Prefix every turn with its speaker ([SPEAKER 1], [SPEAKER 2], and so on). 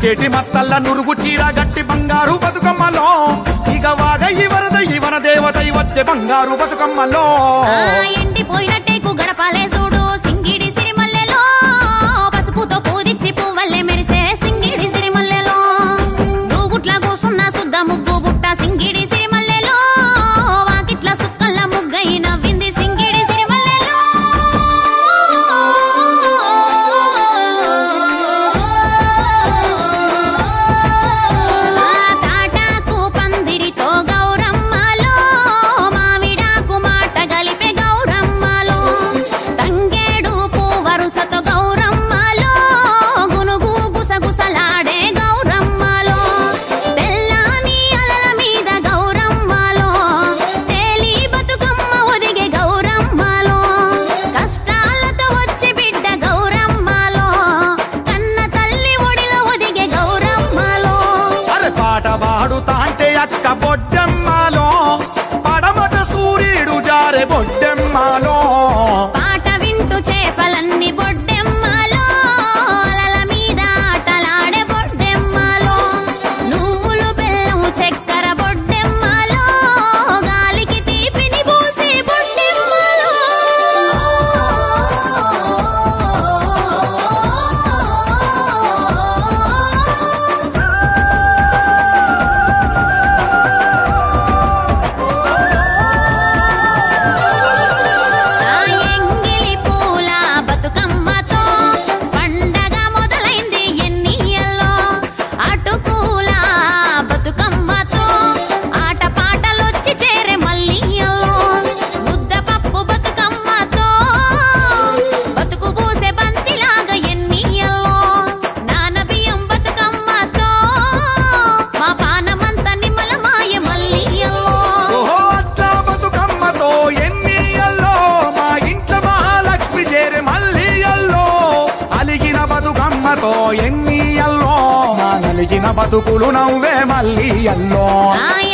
[SPEAKER 1] మురిసేటి మత్తల్ల నురుగు చీర గట్టి బంగారు బతుకమ్మలో ఇక వాగయి వరదయి వన దేవతై వచ్చే బంగారు బతుకమ్మలో
[SPEAKER 2] ఆ ఎండిపోయినట్టేకు గడపాలే చూడు సింగిడి సిరిమల్లెలో పసుపుతో పూదిచ్చి పువ్వల్లే మెరిసే సింగిడి సిరిమల్లెలో నూగుట్ల కూసున్న సుద్ద ముగ్గు బుట్ట సింగిడి సిరిమల్లెలో వాకిట్ల సుక్కల్ల ముగ్గై నవ్వింది సింగిడి సిరిమల్లెలో ఆ తాటాకు పందిరితో గౌరమ్మలో మామిడాకు మాట గలిపే గౌరమ్మలో తంగేడు వరుసతో గౌరమ్మలో గునుగు గుసగుసలాడే గౌరమ్మలో తెల్లాని అలల మీద గౌరమ్మలో తేలి బతుకమ్మ ఒదిగే గౌరమ్మలో కష్టాలతో వచ్చి బిడ్డ గౌరమ్మలో కన్న తల్లి ఒడిలో ఒదిగే గౌరమ్మలో
[SPEAKER 1] అరే పాట పాడుతా అంటే అక్క బొడ్డెమ్మలో పడమట సూర్యుడు జారే బొడ్డెమ్మలో
[SPEAKER 2] పాట వింటూ చేపలన్నీ బొడ్డెమ్మలో అలల మీద ఆటలాడే బొడ్డెమ్మలో నువ్వులు బెల్లం చక్కెర బొడ్డెమ్మలో గాలికి తీపిని పూసే బొడ్డెమ్మలో ఆ ఎంగిలి పూల బతుకమ్మతో పండగ మొదలైంది ఎన్నియల్లో అటుకూల బతుకమ్మతో ఆట పాటలొచ్చి చేరే మల్లియల్లో ముద్దపప్పు బతుకమ్మతో బతుకు పూసే బంతిలాగా ఎన్నియల్లో నాన బియ్యం బతుకమ్మతో మా పానమంత నిమ్మల మాయ మల్లియల్లో
[SPEAKER 1] ఓహో అట్లా బతుకమ్మతో ఎన్నియల్లో మా ఇంట్లో మహాలక్ష్మి చేరే మల్లియల్లో అలిగిన బతుకమ్మతో ఎన్నియల్లో మా నలిగిన బతుకులు నవ్వే మల్లియల్లో
[SPEAKER 2] ఆ